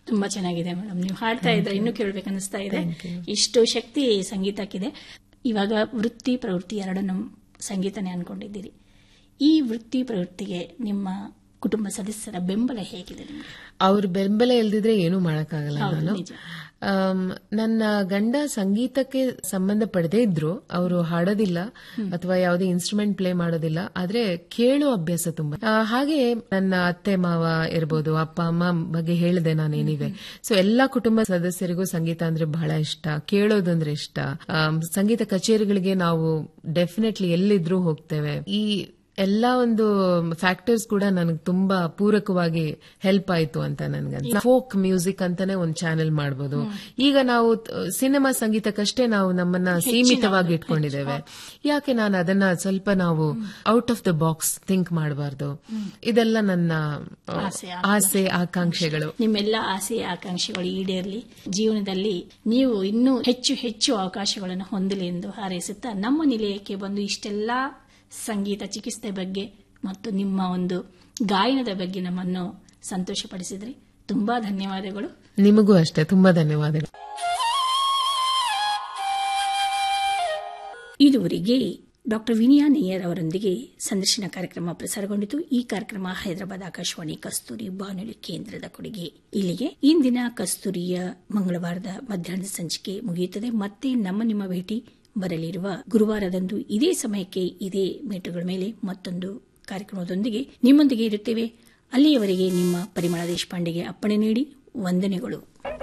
ತುಂಬಾ ಚೆನ್ನಾಗಿದೆ ಮೇಡಮ್ ನೀವು ಹಾಡ್ತಾ ಇದ್ರೆ ಇನ್ನೂ ಕೇಳ್ಬೇಕನ್ನಿಸ್ತಾ ಇದೆ ಇಷ್ಟು ಶಕ್ತಿ ಸಂಗೀತಕ್ಕಿದೆ ಇವಾಗ ವೃತ್ತಿ ಪ್ರವೃತ್ತಿ ಎರಡನ್ನು ಸಂಗೀತನೇ ಅನ್ಕೊಂಡಿದ್ದೀರಿ ಈ ವೃತ್ತಿ ಪ್ರವೃತ್ತಿಗೆ ನಿಮ್ಮ ಕುಟುಂಬ ಸದಸ್ಯರ ಬೆಂಬಲ ಹೇಗಿದೆ ನಿಮಗೆ ಅವ್ರ ಬೆಂಬಲ ಇಲ್ದಿದ್ರೆ ಏನೂ ಮಾಡಕ್ಕಾಗಲ್ಲ ಹೌದು, ನಾನು ನಿಜ. ಆಮ್, ನನ್ನ ಗಂಡ ಸಂಗೀತಕ್ಕೆ ಸಂಬಂಧ ಪಡೆದೇ ಇದ್ರು ಅವರು ಹಾಡೋದಿಲ್ಲ ಅಥವಾ ಯಾವುದೇ ಇನ್ಸ್ಟ್ರೂಮೆಂಟ್ ಪ್ಲೇ ಮಾಡೋದಿಲ್ಲ ಆದ್ರೆ ಕೇಳೋ ಅಭ್ಯಾಸ ತುಂಬಾ ಆ, ಹಾಗೆ ನನ್ನ ಅತ್ತೆ ಮಾವ ಇರ್ಬೋದು ಅಪ್ಪ ಅಮ್ಮ ಬಗ್ಗೆ ಹೇಳಿದೆ ನಾನು ಏನಿವೆ ಸೊ ಎಲ್ಲಾ ಕುಟುಂಬ ಸದಸ್ಯರಿಗೂ ಸಂಗೀತ ಅಂದ್ರೆ ಬಹಳ ಇಷ್ಟ ಕೇಳೋದಂದ್ರೆ ಇಷ್ಟ ಆಮ್, ಸಂಗೀತ ಕಚೇರಿಗಳಿಗೆ ನಾವು ಡೆಫಿನೆಟ್ಲಿ ಎಲ್ಲಿದ್ರೂ ಹೋಗ್ತೇವೆ ಈ ಎಲ್ಲಾ ಒಂದು ಫ್ಯಾಕ್ಟರ್ಸ್ ಕೂಡ ನನಗೆ ತುಂಬಾ ಪೂರಕವಾಗಿ ಹೆಲ್ಪ್ ಆಯ್ತು ಅಂತ ನನ್ಗೆ ಫೋಕ್ ಮ್ಯೂಸಿಕ್ ಅಂತಾನೆ ಒಂದು ಚಾನೆಲ್ ಮಾಡಬಹುದು ಈಗ ನಾವು ಸಿನಿಮಾ ಸಂಗೀತಕ್ಕಷ್ಟೇ ನಾವು ನಮ್ಮನ್ನ ಸೀಮಿತವಾಗಿ ಇಟ್ಕೊಂಡಿದ್ದೇವೆ ಯಾಕೆ ನಾನು ಅದನ್ನ ಸ್ವಲ್ಪ ನಾವು out of the box think ಮಾಡಬಾರ್ದು ಇದೆಲ್ಲ ನನ್ನ ಆ, ಆಸೆ, ಆಸೆ ಆಕಾಂಕ್ಷೆಗಳು ನಿಮ್ಮೆಲ್ಲ ಆಸೆ ಆಕಾಂಕ್ಷೆಗಳು ಈಡೇರಲಿ ಜೀವನದಲ್ಲಿ ನೀವು ಇನ್ನೂ ಹೆಚ್ಚು ಹೆಚ್ಚು ಅವಕಾಶಗಳನ್ನು ಹೊಂದಲಿ ಎಂದು ಹಾರೈಸುತ್ತಾ ನಮ್ಮ ನಿಲಯಕ್ಕೆ ಬಂದು ಇಷ್ಟೆಲ್ಲ ಸಂಗೀತ ಚಿಕಿತ್ಸೆ ಬಗ್ಗೆ ಮತ್ತು ನಿಮ್ಮ ಒಂದು ಗಾಯನದ ಬಗ್ಗೆ ನಮ್ಮನ್ನು ಸಂತೋಷಪಡಿಸಿದ್ರಿ ತುಂಬಾ ಧನ್ಯವಾದಗಳು ನಿಮಗೂ ಅಷ್ಟೇ ತುಂಬಾ ಧನ್ಯವಾದಗಳು ಇದುವರೆಗೆ ಡಾಕ್ಟರ್ ವಿನಿಯಾ ನೇಯರ್ ಅವರೊಂದಿಗೆ ಸಂದರ್ಶನ ಕಾರ್ಯಕ್ರಮ ಪ್ರಸಾರಗೊಂಡಿತು ಈ ಕಾರ್ಯಕ್ರಮ ಹೈದರಾಬಾದ್ ಆಕಾಶವಾಣಿ ಕಸ್ತೂರಿ ಬಾನುಲಿ ಕೇಂದ್ರದ ಕೊಡುಗೆ ಇಲ್ಲಿಗೆ ಇಂದಿನ ಕಸ್ತೂರಿಯ ಮಂಗಳವಾರದ ಮಧ್ಯಾಹ್ನದ ಸಂಚಿಕೆ ಮುಗಿಯುತ್ತದೆ ಮತ್ತೆ ನಮ್ಮ ನಿಮ್ಮ ಭೇಟಿ ಬರಲಿರುವ ಗುರುವಾರದಂದು ಇದೇ ಸಮಯಕ್ಕೆ ಇದೇ ಮೀಟರ್ಗಳ ಮೇಲೆ ಮತ್ತೊಂದು ಕಾರ್ಯಕ್ರಮದೊಂದಿಗೆ ನಿಮ್ಮೊಂದಿಗೆ ಇರುತ್ತೇವೆ ಅಲ್ಲಿಯವರೆಗೆ ನಿಮ್ಮ ಪರಿಮಳ ದೇಶಪಾಂಡೆಗೆ ಅಪ್ಪಣೆ ನೀಡಿ ವಂದನೆಗಳು